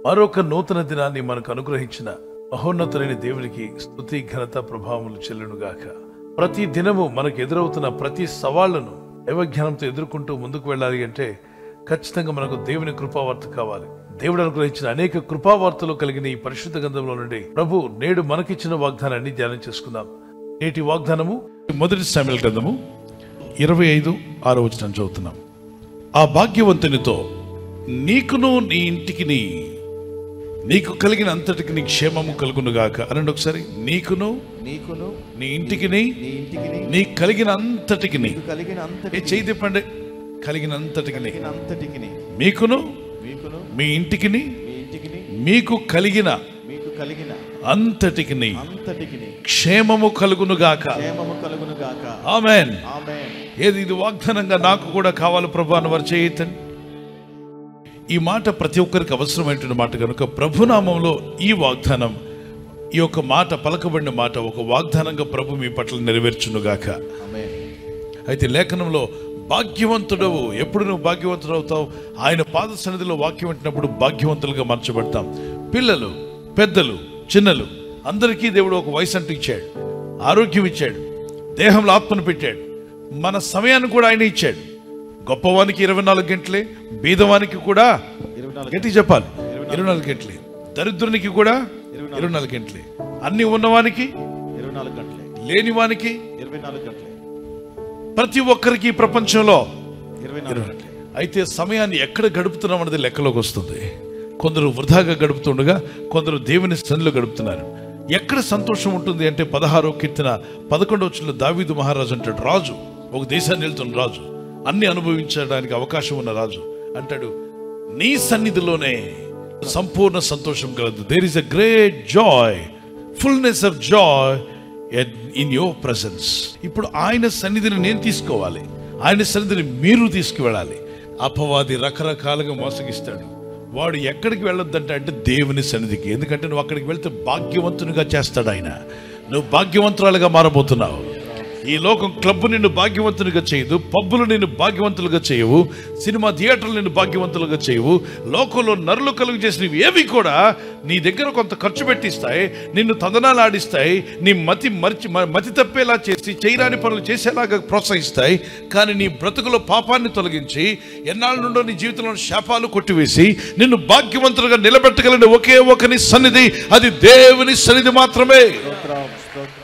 మరొక నూతన దినాన్ని మనకు అనుగ్రహించిన మహోన్నతులైన దేవునికి స్తుతి ఘనత ప్రభావములు చెల్లునుగాక ప్రతి దినము మనకు ఎదురవుతున్న ప్రతి సవాళ్లను దైవజ్ఞానంతో ఎదుర్కొంటూ ముందుకు వెళ్ళాలి అంటే ఖచ్చితంగా మనకు దేవుని కృపావార్త కావాలి దేవుడు అనుగ్రహించిన అనేక కృపావార్తలు కలిగిన ఈ పరిశుద్ధ గంధంలో నుండి ప్రభు నేడు మనకిచ్చిన వాగ్దానాన్ని ధ్యానం చేసుకుందాం నేటి వాగ్దానము మొదటి సామ్యుల గ్రంథము ఇరవై ఐదు ఆరో వచనం చదువుతున్నాం ఆ భాగ్యవంతునితో నీకును నీ ఇంటికి నీ నీకు కలిగిన అంతటికి నీ క్షేమము కలుగునుగాక అనండి ఒకసారి నీకును నీకును నీ ఇంటికి నీ నీ ఇంటికి నీ కలిగిన అంతటికి నీ నీకు కలిగిన ఏ అంతటి చేయి తిప్పండి కలిగిన అంతటికి నీ కలిగిన అంతటికి మీకును మీకును మీ ఇంటికి నీ మీ ఇంటికి మీకు కలిగిన మీకు కలిగిన అంతటికి నీ అంతటికి క్షేమము కలుగునుగాక క్షేమము కలుగును గాక ఆమెన్ ఆమె ఏది ఇది వాగ్దానంగా నాకు కూడా కావాలి ప్రభు అని వారు చేయతండి ఈ మాట ప్రతి ఒక్కరికి అవసరమైనటువంటి మాట కనుక ప్రభునామంలో ఈ వాగ్దానం ఈ యొక్క మాట పలకబడిన మాట ఒక వాగ్దానంగా ప్రభు మీ పట్ల నెరవేర్చునుగాక ఆమె అయితే లేఖనంలో భాగ్యవంతుడవు ఎప్పుడు నువ్వు భాగ్యవంతుడు అవుతావు ఆయన పాద సన్నిధిలో వాక్యం వింటున్నప్పుడు భాగ్యవంతులుగా మార్చబడతాం పిల్లలు పెద్దలు చిన్నలు అందరికీ దేవుడు ఒక వయసు అంటూ ఇచ్చాడు ఆరోగ్యం ఇచ్చాడు దేహంలో ఆత్మను పెట్టాడు మన సమయాన్ని కూడా ఆయన ఇచ్చాడు గొప్పవానికి ఇరవై నాలుగు గంటలే బీదవానికి కూడా ఇరవై నాలుగు గట్టి చెప్పాలి ఇరవై నాలుగు గంటలే దరిద్రునికి కూడా ఇరవై నాలుగు గంటలే అన్ని ఉన్నవానికి ఇరవై నాలుగు గంటలే లేనివానికి ఇరవై నాలుగు గంటలే ప్రతి ఒక్కరికి ఈ ప్రపంచంలో ఇరవై నాలుగు గంటలే అయితే సమయాన్ని ఎక్కడ గడుపుతున్నాం అనేది లెక్కలోకి వస్తుంది కొందరు వృధాగా గడుపుతుండగా కొందరు దేవుని సన్నిలో గడుపుతున్నారు ఎక్కడ సంతోషం ఉంటుంది అంటే పదహారో కీర్తన పదకొండవ వచ్చిన దావీదు మహారాజు అంటాడు రాజు ఒక దేశాన్ని వెళ్తున్న రాజు అన్ని అనుభవించడానికి అవకాశం ఉన్న రాజు అంటాడు నీ సన్నిధిలోనే సంపూర్ణ సంతోషం కలదు there is a great joy fullness of joy in your presence ఇప్పుడు ఆయన సన్నిధిని నేను తీసుకోవాలి ఆయన సన్నిధిని మీరు తీసుకువెళ్ళాలి అపవాది రకరకాలుగా మోసగిస్తాడు వాడు ఎక్కడికి వెళ్ళొద్దంటే అంటే దేవుని సన్నిధికి ఎందుకంటే నువ్వు అక్కడికి వెళ్తే భాగ్యవంతునిగా చేస్తాడు ఆయన నువ్వు భాగ్యవంతురాలుగా మారబోతున్నావు ఈ లోకం క్లబ్ నిన్ను భాగ్యవంతునిగా చేయదు పబ్బులు నిన్ను భాగ్యవంతులుగా చేయవు సినిమా థియేటర్లు నిన్ను భాగ్యవంతులుగా చేయవు లోకంలో నరులు కలుగు చేసినవి ఏవి కూడా నీ దగ్గర కొంత ఖర్చు పెట్టిస్తాయి నిన్ను తందనాలు ఆడిస్తాయి నీ మతి మరిచి మ- మతి తప్పేలా చేసి చేయరాని పనులు చేసేలాగా ప్రోత్సహిస్తాయి కానీ నీ బ్రతుకులో పాపాన్ని తొలగించి ఎన్నాళ్ళ నుండో నీ జీవితంలో శాపాలు కొట్టివేసి నిన్ను భాగ్యవంతులుగా నిలబెట్టగలిగిన ఒకే ఒకని సన్నిధి అది దేవుని సన్నిధి మాత్రమే స్తోత్రం స్తోత్రం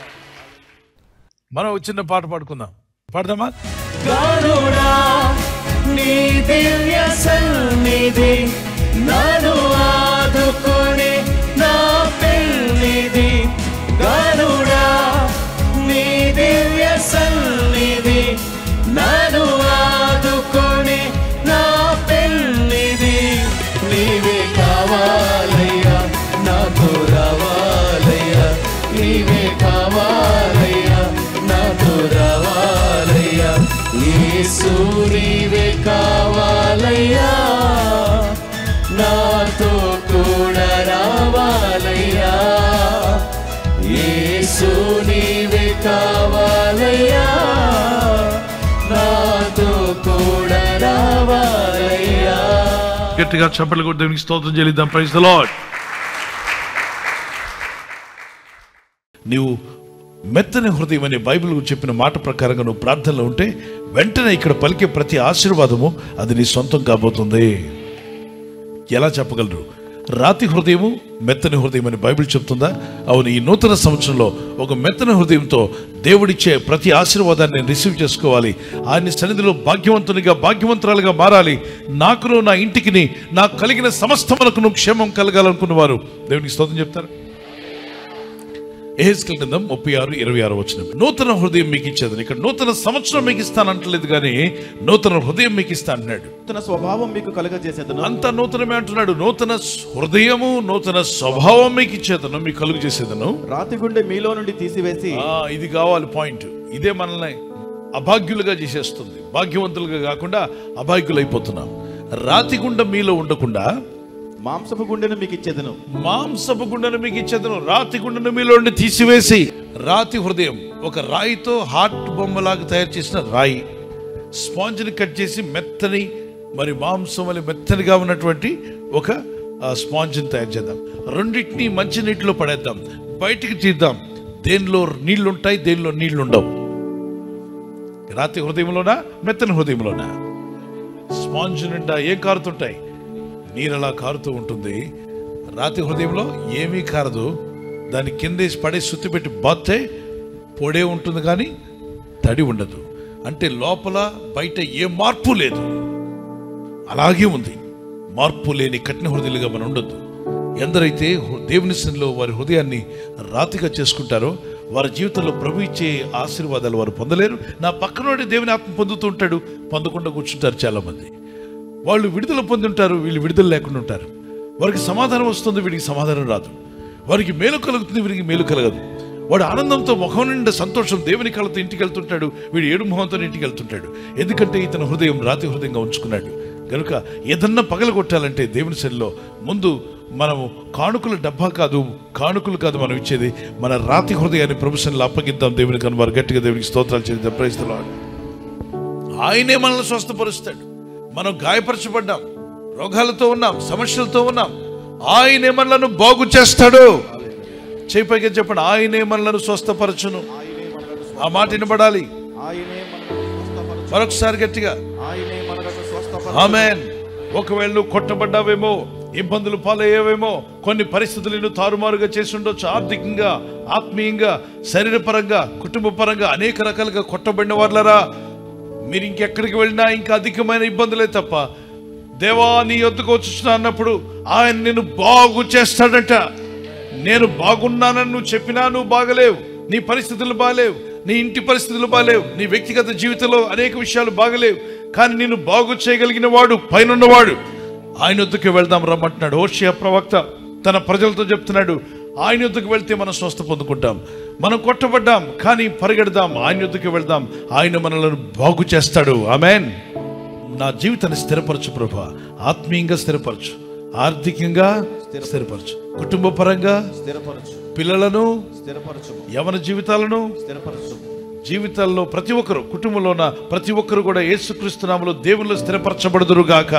మనం ఒక చిన్న పాట పాడుకుందాం పాడదామా గరుడా నీ దివ్య సన్నిధి నన్ను ఆదుకుని నా పెళ్ళిది గరుడా నీ దివ్య సన్నిధి నన్ను ఆదుకుని నా పెళ్ళిది నీవే కావాలయ్యా నాకు రావాలయ్యా నీవే కావాలయ్యా నాకు రావాలయ్యా యేసు నీవే కావాలయ్యా నాతో కూడా రావాలయ్యా యేసు నీవే కావాలయ్యా నాతో కూడా రావాలయ్యా గట్టిగా చప్పట్లు కొట్టి దేవునికి స్తోత్రం చెల్లిద్దాం ప్రైజ్ ద లార్డ్ నీవు మెత్తని హృదయం అనే బైబిల్ చెప్పిన మాట ప్రకారంగా నువ్వు ప్రార్థనలో ఉంటే వెంటనే ఇక్కడ పలికే ప్రతి ఆశీర్వాదము అది నీ సొంతం కాబోతుంది ఎలా చెప్పగలరు రాతి హృదయము మెత్తని హృదయం అని బైబిల్ చెప్తుందా అవును ఈ నూతన సంవత్సరంలో ఒక మెత్తని హృదయంతో దేవుడిచ్చే ప్రతి ఆశీర్వాదాన్ని నేను రిసీవ్ చేసుకోవాలి ఆయన సన్నిధిలో భాగ్యవంతునిగా భాగ్యవంతురాలుగా మారాలి నాకును నా ఇంటికిని నాకు కలిగిన సమస్తమునకును క్షేమం కలగాలనుకున్న వారు దేవునికి స్తోత్రం చెప్తారు ఏహెస్కల్ గ్రంథం ముప్పై ఆరు ఇరవై ఆరు వచ్చిన నూతన హృదయం మీకు ఇచ్చేదని ఇక్కడ నూతన సంవత్సరం మీకు ఇస్తానంటలేదు కానీ నూతన హృదయం మీకు ఇస్తా అంటున్నాడు నూతన స్వభావం మీకు కలుగజేసేదను అంత నూతనమే అంటున్నాడు నూతన హృదయము నూతన స్వభావం మీకు ఇచ్చేదను మీకు కలుగు చేసేదను రాతి గుండె మీలో నుండి తీసివేసి ఆ, ఇది కావాలి పాయింట్ ఇదే మనల్ని అభాగ్యులుగా చేసేస్తుంది భాగ్యవంతులుగా కాకుండా అభాగ్యులైపోతున్నాం రాతిగుండ మీలో ఉండకుండా మాంసపు గుండెను మీకు ఇచ్చేదను మాంసపు గుండెను మీకు ఇచ్చేదను రాతి గుండెను మీలో నుండి తీసివేసి రాతి హృదయం ఒక రాయితో హార్ట్ బొమ్మలాగా తయారు చేసిన రాయి స్పాంజ్ని కట్ చేసి మెత్తని మరి మాంసం వల్ల మెత్తనిగా ఉన్నటువంటి ఒక స్పాంజ్ని తయారు చేద్దాం రెండింటిని మంచి నీటిలో పడేద్దాం బయటికి తీద్దాం దేనిలో నీళ్లు ఉంటాయి దేనిలో నీళ్లు ఉండవు రాతి హృదయంలోనా మెత్తని హృదయంలోనా స్పాంజ్ నిండా ఏం కారుతుంటాయి నీరు అలా కారుతూ ఉంటుంది రాతి హృదయంలో ఏమీ కారదు దాని కిందేసి పడే సుత్తి పెట్టి బాతే పొడే ఉంటుంది కానీ తడి ఉండదు అంటే లోపల బయట ఏ మార్పు లేదు అలాగే ఉంది మార్పు లేని కఠిన హృదయులుగా మనం ఉండొద్దు ఎందరైతే హృ- దేవుని సన్నిలో వారి హృదయాన్ని రాతిగా చేసుకుంటారో వారి జీవితంలో ప్రభు ఇచ్చే ఆశీర్వాదాలు వారు పొందలేరు నా పక్కనోడి దేవుని ఆత్మ పొందుతూ ఉంటాడు పొందకుండా కూర్చుంటారు చాలామంది వాళ్ళు విడుదల పొంది ఉంటారు వీళ్ళు విడుదల లేకుండా ఉంటారు వారికి సమాధానం వస్తుంది వీడికి సమాధానం రాదు వారికి మేలు కలుగుతుంది వీరికి మేలు కలగదు వాడు ఆనందంతో ముఖం నిండా సంతోషం దేవుని కళతో ఇంటికి వెళ్తుంటాడు వీడు ఏడు మొహంతో ఇంటికి వెళ్తుంటాడు ఎందుకంటే ఇతని హృదయం రాతి హృదయంగా ఉంచుకున్నాడు కనుక ఏదన్నా పగలగొట్టాలంటే దేవుని సెల్లో ముందు మనము కానుకల డబ్బా కాదు కానుకలు కాదు మనం ఇచ్చేది మన రాతి హృదయాన్ని ప్రభుత్వంలో అప్పగిద్దాం దేవుని కను వారు గట్టిగా దేవునికి స్తోత్రాలు చేద్దాం ప్రయత్నాలు ఆయనే మనల్ని స్వస్థపరుస్తాడు మనం గాయపరచబడ్డాం రోగాలతో ఉన్నాం సమస్యలతో ఉన్నాం ఆయనే మనలను బాగు చేస్తాడు చేయి పైకి చెప్పండి ఆయనే మనలను స్వస్థపరచును ఆయనే మనలను ఆ మాట వినబడాలి ఆయనే మనలను స్వస్థపరచు మరొకసారి గట్టిగా ఆయనే మనలను స్వస్థపరచు ఆమెన్ ఒకవేళ నువ్వు కొట్టబడ్డావేమో ఇబ్బందులు పాలయ్యేవేమో కొన్ని పరిస్థితులు నిన్ను తారుమారుగా చేసి ఉండొచ్చు ఆర్థికంగా ఆత్మీయంగా శరీరపరంగా కుటుంబ పరంగా అనేక రకాలుగా కొట్టబడిన వాళ్ళరా మీరు ఇంకెక్కడికి వెళ్ళినా ఇంకా అధికమైన ఇబ్బందులే తప్ప దేవా నీ యొద్దకు వచ్చుచున్నా అన్నప్పుడు ఆయన నిన్ను బాగు చేస్తాడట నేను బాగున్నానని నువ్వు చెప్పినా నువ్వు బాగలేవు నీ పరిస్థితులు బాగలేవు నీ ఇంటి పరిస్థితులు బాగలేవు నీ వ్యక్తిగత జీవితంలో అనేక విషయాలు బాగలేవు కానీ నిన్ను బాగు చేయగలిగిన వాడు పైనున్నవాడు ఆయన వద్దకు వెళ్దాం రమ్మంటున్నాడు ఓషియా ప్రవక్త తన ప్రజలతో చెప్తున్నాడు ఆయన వద్దకు వెళ్తే మనం స్వస్థ పొందుకుంటాం మనం కొట్టబడ్డాం కానీ పరిగెడదాం ఆయన వద్దకు వెళ్దాం ఆయన మనలను బాగు చేస్తాడు ఆమెన్ నా జీవితాన్ని స్థిరపరచు ప్రభా ఆత్మీయంగా స్థిరపరచు ఆర్థికంగా స్థిరపరచు కుటుంబ పరంగా స్థిరపరచు పిల్లలను స్థిరపరచు యవన జీవితాలను స్థిరపరచు జీవితాల్లో ప్రతి ఒక్కరు కుటుంబంలో ఉన్న ప్రతి ఒక్కరు కూడా యేసుక్రీస్తునామలో దేవుళ్ళు స్థిరపరచబడదురుగాక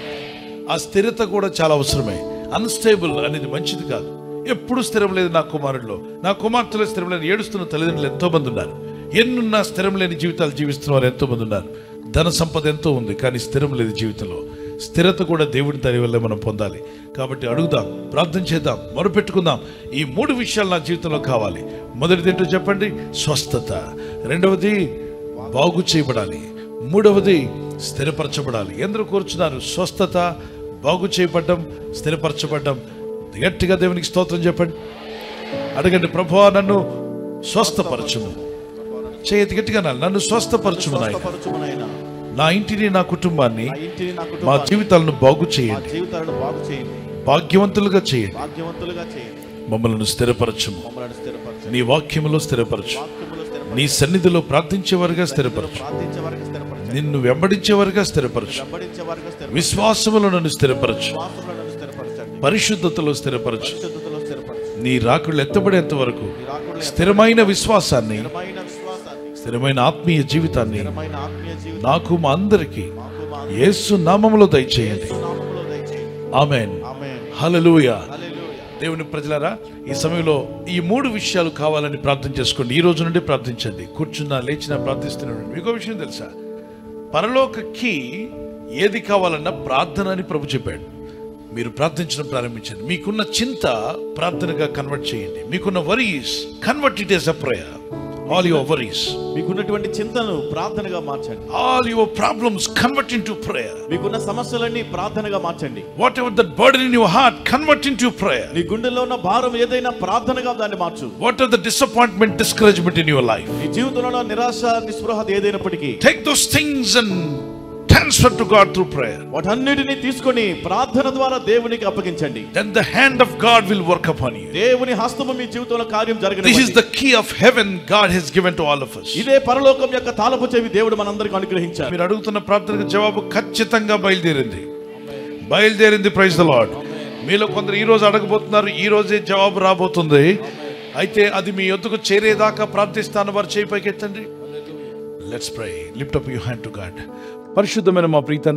ఆ స్థిరత కూడా చాలా అవసరమే అన్స్టేబుల్ అనేది మంచిది కాదు ఎప్పుడు స్థిరం లేదు నా కుమారుల్లో నా కుమార్తెలో స్థిరం లేని ఏడుస్తున్న తల్లిదండ్రులు ఎంతో మంది ఉన్నారు ఎన్నున్నా స్థిరం లేని జీవితాలు జీవిస్తున్న వారు ఎంతో మంది ఉన్నారు ధన సంపద ఎంతో ఉంది కానీ స్థిరం లేదు జీవితంలో స్థిరత కూడా దేవుడి దయ వల్లే మనం పొందాలి కాబట్టి అడుగుదాం ప్రార్థన చేద్దాం మొరపెట్టుకుందాం ఈ మూడు విషయాలు నా జీవితంలో కావాలి మొదటిది ఏంటో చెప్పండి స్వస్థత రెండవది బాగు చేయబడాలి మూడవది స్థిరపరచబడాలి ఎందరూ కూర్చున్నారు స్వస్థత బాగు చేయబడ్డం స్థిరపరచబడ్డం గట్టిగా దేవునికి స్తోత్రం చెప్పండి అడగండి ప్రభువా నన్ను స్వస్థపరచుము చేయతి గట్టిగా అనాలి. నన్ను స్వస్థపరచుము నాయన స్వస్థపరచుము నాయన నా ఇంటిని నా కుటుంబాన్ని నా ఇంటిని నా మా కుటుంబాన్ని జీవితాలను బాగు మా చేయండి జీవితాలను బాగు చేయండి భాగ్యవంతులుగా చేయండి భాగ్యవంతులుగా చేయండి మమ్మల్ని స్థిరపరచుము మమ్మల్ని స్థిరపరచు నీ వాక్యములో స్థిరపరచు వాక్యములో స్థిరపరచు నీ సన్నిధిలో ప్రార్థించేవారుగా స్థిరపరచు ప్రార్థించే వారికి స్థిరపరచు నిన్ను వెంబడించేవారుగా స్థిరపరచు వెంబడించే వారికి స్థిరపరచు విశ్వాసములో నన్ను స్థిరపరచు విశ్వాసములను స్థిరపరచండి పరిశుద్ధతలో స్థిరపరచు పరిశుద్ధతలో స్థిరపరచు నీ రాకుళ్ళు ఎత్తబడేంత వరకు ఈ రాకుడు స్థిరమైన విశ్వాసాన్ని స్థిరమైన విశ్వాసాన్ని స్థిరమైన ఆత్మీయ జీవితాన్ని స్థిరమైన ఆత్మీయ జీవితం నాకు మా అందరికి మాకు మా యేసు నామములో దయచేయండి నామములో దయచేయండి ఆమెన్ ఆమేన్ హల్లెలూయా హల్లెలూయా దేవుని ప్రజలారా ఈ సమయంలో ఈ మూడు విషయాలు కావాలని ప్రార్థన చేసుకోండి ఈ రోజు నుండి ప్రార్థించండి కూర్చున్నా లేచినా ప్రార్థిస్తున్నాడు మీకు విషయం తెలుసా పరలోకకి ఏది కావాలన్నా ప్రార్థన అని ప్రభు చెప్పాడు మీరు ప్రార్థించడం ప్రారంభించండి మీకున్న చింత ప్రార్థనగా కన్వర్ట్ చేయండి మీకున్న worries convert it as a prayer all your worries మీకున్నటువంటి చింతను ప్రార్థనగా మార్చండి all your problems convert into prayer మీకున్న సమస్యలన్నీ ప్రార్థనగా మార్చండి whatever that burden in your heart convert into prayer నీ గుండెల్లో ఉన్న భారం ఏదైనా ప్రార్థనగా దాన్ని మార్చు what are the disappointment discouragement in your life నీ జీవితంలో ఉన్న నిరాశ నిస్పృహత ఏదైనప్పటికీ Take those things and transfer to God through prayer. వాటన్నిటిని తీసుకొని ప్రార్థన ద్వారా దేవునికి అప్పగించండి Then the hand of God will work upon you. దేవుని హస్తము మీ జీవితంలో కార్యం This is జరగదు the key of heaven God has given to all of us. ఇదే పరలోకం యొక్క తాళపు చెవి దేవుడు మనందరికి అనుగ్రహించారు మీరు అడుగుతున్న ప్రార్థనకు జవాబు ఖచ్చితంగా బయలుదేరింది బయలుదేరింది ప్రైజ్ ద లాడ్ మీలో కొందరు ఈ రోజు అడగబోతున్నారు ఈ రోజే జవాబు రాబోతుంది అయితే అది మీ యొద్దకు చేరేదాకా ప్రార్థిస్తాను వారు చేయి పైకెత్తండి let's pray lift up you hand to God పరిశుద్ధమైన మా ప్రీతండ్రి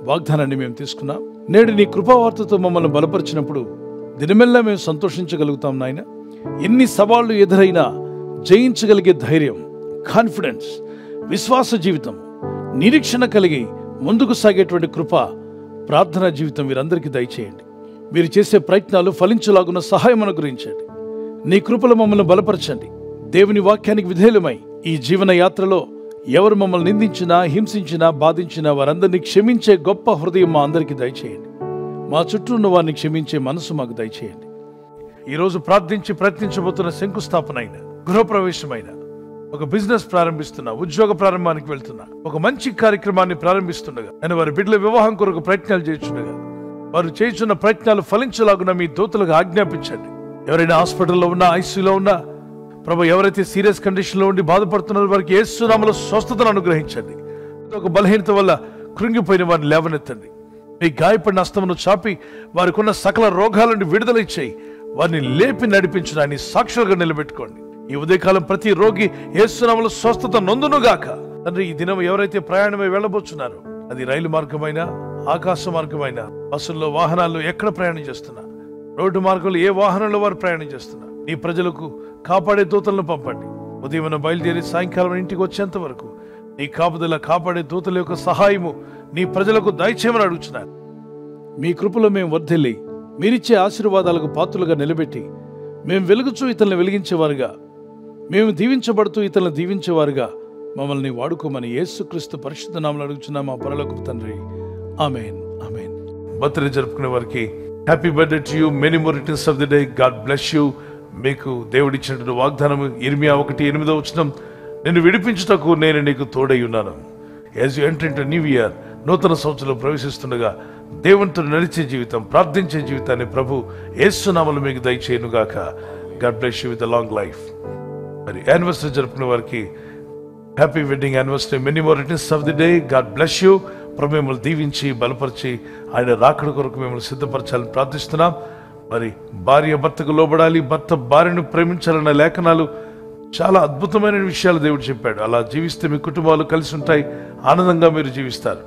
వాగ్దానాన్ని మేము తీసుకున్నాం నేడు నీ కృపావార్తతో మమ్మల్ని బలపరిచినప్పుడు దినమెల్లా మేము సంతోషించగలుగుతాం నాయన ఎన్ని సవాళ్లు ఎదురైనా జయించగలిగే ధైర్యం కాన్ఫిడెన్స్ విశ్వాస జీవితం నిరీక్షణ కలిగి ముందుకు సాగేటువంటి కృప ప్రార్థనా జీవితం వీరందరికీ దయచేయండి మీరు చేసే ప్రయత్నాలు ఫలించలాగున్న సహాయం అనుగ్రహించండి నీ కృపలు మమ్మల్ని బలపరచండి దేవుని వాక్యానికి విధేయులమై ఈ జీవన యాత్రలో ఎవరు మమ్మల్ని నిందించినా హింసించినా బాధించినా వారందరినీ క్షమించే గొప్ప హృదయం మా అందరికీ దయచేయండి మా చుట్టూ ఉన్న వారిని క్షమించే మనసు మాకు దయచేయండి ఈరోజు ప్రార్థించి ప్రయత్నించబోతున్న శంకుస్థాపన అయిన గృహప్రవేశమైన ఒక బిజినెస్ ప్రారంభిస్తున్నా ఉద్యోగ ప్రారంభానికి వెళ్తున్నా ఒక మంచి కార్యక్రమాన్ని ప్రారంభిస్తుండగా నేను వారి బిడ్డల వివాహం కొరకు ప్రయత్నాలు చేస్తుండగా వారు చేస్తున్న ప్రయత్నాలు ఫలించలాగున మీ దూతలకు ఆజ్ఞాపించండి ఎవరైనా హాస్పిటల్లో ఉన్నా ఐసీలో ఉన్నా ప్రభు ఎవరైతే సీరియస్ కండిషన్ లో ఉండి బాధపడుతున్నారో వారికి ఏసునామలో స్వస్థతను అనుగ్రహించండి ఒక బలహీనత వల్ల కృంగిపోయిన వారిని లేవనెత్తండి మీ గాయపడిన అస్తమును చాపి వారికి ఉన్న సకల రోగాల నుండి విడుదల ఇచ్చేయి వారిని లేపి నడిపించడాన్ని సాక్షులుగా నిలబెట్టుకోండి ఈ ఉదయకాలం ప్రతి రోగి ఏసునామలో స్వస్థత నొందునుగాక తండ్రి ఈ దినం ఎవరైతే ప్రయాణమై వెళ్ళబోతున్నారో అది రైలు మార్గమైనా ఆకాశ మార్గమైనా బస్సుల్లో వాహనాల్లో ఎక్కడ ప్రయాణం చేస్తున్నా రోడ్డు మార్గంలో ఏ వాహనంలో వారు ప్రయాణం చేస్తున్నా ఈ ప్రజలకు కాపాడే దూతలను పంపండి ఉదయం బయలుదేరి సాయంకాలం ఇంటికి వచ్చేంత వరకు నీ కాపుదల కాపాడే దూతల యొక్క సహాయము నీ ప్రజలకు దయచేయమని అడుగుతున్నారు మీ కృపలో మేము వర్ధిల్లి మీరిచ్చే ఆశీర్వాదాలకు పాత్రలుగా నిలబెట్టి మేము వెలుగుచూ ఇతరులను వెలిగించేవారుగా మేము దీవించబడుతూ ఇతరులను దీవించేవారుగా మమ్మల్ని వాడుకోమని యేసుక్రీస్తు పరిశుద్ధ నామలు అడుగుచున్న మా పరలోక తండ్రి ఆమెన్ ఆమెన్ బర్త్డే జరుపుకునే వారికి happy birthday to you many more returns of the day God bless you మీకు దేవుడిచ్చినటువంటి వాగ్దానం ఇర్మియా ఒకటి ఎనిమిదో వచ్చిన నిన్ను విడిపించుటకు నేను నీకు తోడై ఉన్నాను as you enter into new year నూతన సంవత్సరంలో ప్రవేశిస్తుండగా దేవునితో నడిచే జీవితం ప్రార్థించే జీవితాన్ని ప్రభు ఏసునామలు మీకు దయచేయనుగాక God bless you with long life మరి యానివర్సరీ జరుపుకునే వారికి happy wedding anniversary many more returns of the day God bless you ప్రభు మిమ్మల్ని దీవించి బలపరిచి ఆయన రాకడ కొరకు మిమ్మల్ని సిద్ధపరచాలని ప్రార్థిస్తున్నాం మరి భార్య భర్తకు లోబడాలి భర్త భార్యను ప్రేమించాలన్న లేఖనాలు చాలా అద్భుతమైన విషయాలు దేవుడు చెప్పాడు అలా జీవిస్తే మీ కుటుంబాలు కలిసి ఉంటాయి ఆనందంగా మీరు జీవిస్తారు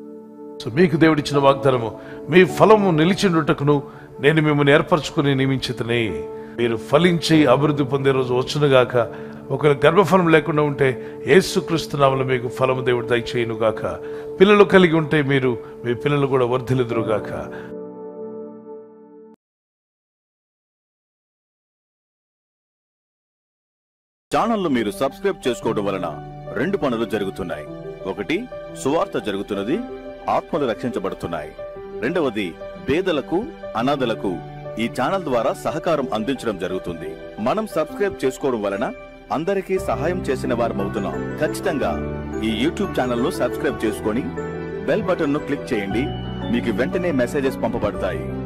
సో మీకు దేవుడిచ్చిన వాగ్దానము మీ ఫలము నిలిచిండుటకును నేను మిమ్మల్ని ఏర్పరచుకుని నియమించితనే మీరు ఫలించి అభివృద్ధి పొందే రోజు వచ్చునుగాక ఒక గర్భఫలం లేకుండా ఉంటే ఏసుక్రీస్తు నామములో మీకు ఫలము దేవుడు దయచేయునుగాక పిల్లలు కలిగి ఉంటే మీరు మీ పిల్లలు కూడా వర్ధిల్లుదురుగాక ఛానల్ను మీరు సబ్స్క్రైబ్ చేసుకోవడం వలన రెండు పనులు జరుగుతున్నాయి ఒకటి సువార్త జరుగుతున్నది ఆత్మలు రక్షించబడుతున్నాయి రెండవది పేదలకు అనాథలకు ఈ ఛానల్ ద్వారా సహకారం అందించడం జరుగుతుంది మనం సబ్స్క్రైబ్ చేసుకోవడం వలన అందరికీ సహాయం చేసిన వారమవుతున్నాం ఖచ్చితంగా ఈ యూట్యూబ్ ఛానల్ ను సబ్స్క్రైబ్ చేసుకొని బెల్ బటన్ ను క్లిక్ చేయండి మీకు వెంటనే మెసేజెస్ పంపబడతాయి